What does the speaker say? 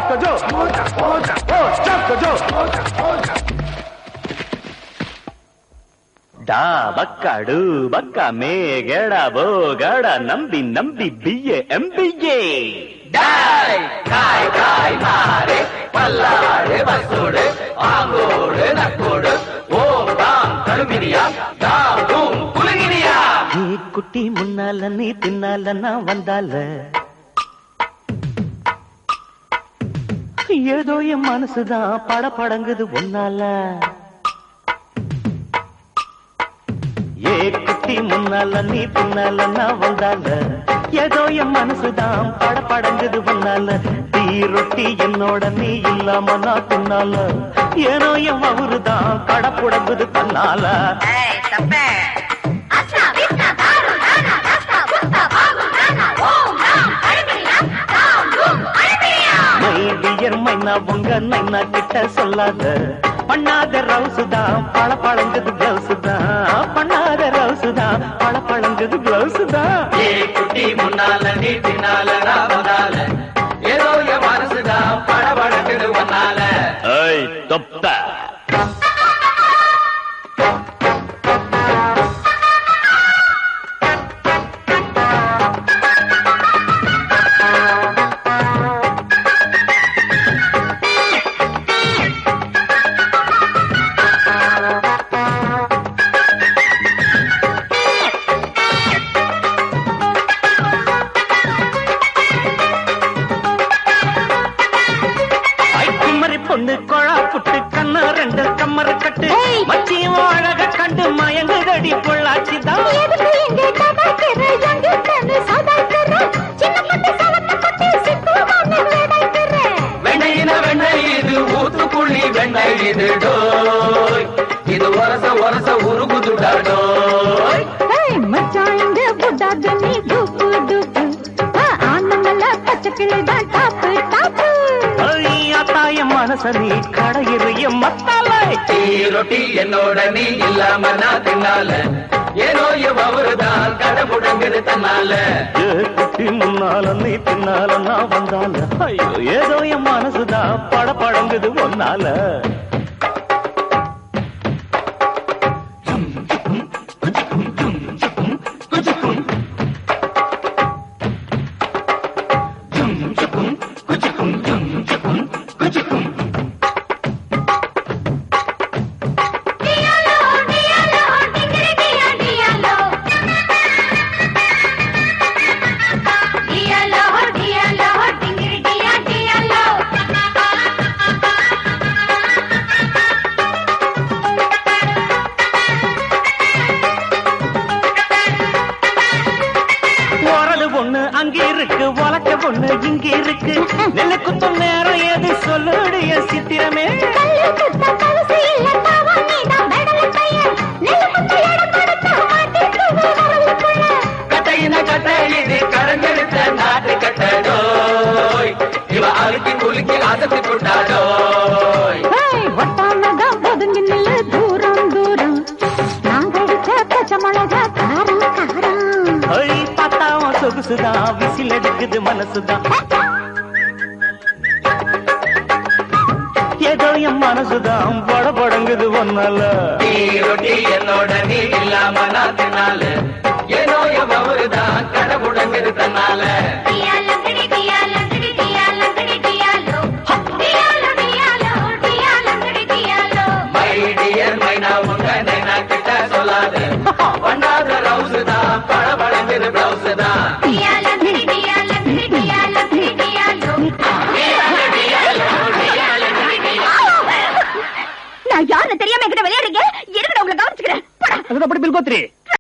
చక్కజో ఓ చక్కజో ಡಾ ಬಕ್ಕಡು ಬಕ್ಕ ಮೇಗಡ ಬೋಗಡ ನಂಬಿ ನಂಬಿ ಬಿಯೆ ಎಂಬಿಯೆ டாய் காய் காய் மாறே பல்லாடு பஸ்ஸோடு ஆங்கோடு நக்கோடு ஓம் தாம் கழுமினியா தாம் தூம் குலுங்கினியா ఈ కుట్టి మున్నాలని తిన్నాలన్నా వందాల ஏதோ என் மனசுதான் பட படங்குது ஒன்னால ஏ குட்டி முன்னால நீ பின்னால நான் வந்தால ஏதோ என் மனசுதான் பட படங்குது ஒன்னால தீ ரொட்டி என்னோட நீ இல்லாம நான் பின்னால ஏனோ என் அவருதான் கட புடங்குது தன்னால மைடியர் மைனா உங்க நைனா கிட்ட சொல்லாத பண்ணாத ரவுசு தான் பழ பழங்குது பிளவுஸ் தான் பண்ணாத ரவுசு தான் பழ பழங்குது பிளவுஸ் தான் ஏ குட்டி முன்னால நீ பின்னால நான் வந்தால ஏதோ என் மனசுதான் படபடக்குது ஒன்னால ஏய் தொப்ப குமரி பொண்ணு கொழா புட்டு கண்ணு ரெண்டு கம்மர கட்டு ஏய். மச்சியும் அழக கண்டு மயங்குதடி பொள்ளாச்சிதான் வெண்ணையின வெண்ணெய் இது ஊத்துக்குழி வெண்ணெய் இது டோய் இது ஒரச ஒரச உருகுதுடா டோய் ஐயா தாய மனச நீ கடையிறைய மத்தாலை டீ ரொட்டி என்னோட நீ இல்லாம நான் தின்னால ஏனோ என் அவருதான் கடை முடங்குது தன்னால ஏ குட்டி முன்னால நீ பின்னால நான் வந்தால ஐயோ ஏதோ என் மனசுதான் பட படங்குது ஒன்னால ஓரது பொண்ணு அங்க இருக்கு உலக்க பொண்ணு இங்க இருக்கு நெல்லு குத்தும் நேரம் எது சொல்லுடைய சித்திரமே கட்டையின கட்டை இது கடங்கெடுத்த நாட்டு கட்டடோய் இவ அழுக்கி குலுக்கி அசத்தி போட்டாடோய் தூரம் தூரம் நான் கடிச்ச பச்சை மிளகா காரம் காரம் ஐ பார்த்தாவும் சொகுசுதான் விசில் எடுக்குது மனசுதான் ஏதோ என் மனசுதான் பட படங்குது ஒன்னால டீ ரொட்டி என்னோட நீ இல்லாம நான் தின்னால ஏனோ என் அவருதான் கடை முடங்குது தன்னால மை டியர் மைனா உங்க நைனா கிட்ட சொல்லாது பண்ணாத ரவுஸ் தான் படபடங்குது பிளவுஸ் தான் நான் யாருன்னு தெரியாம என்கிட்ட விளையாடுறீங்க இருக்கிற உங்களை கவனிச்சுக்கிறேன் போடா. அது அப்படி பில்கோத்ரி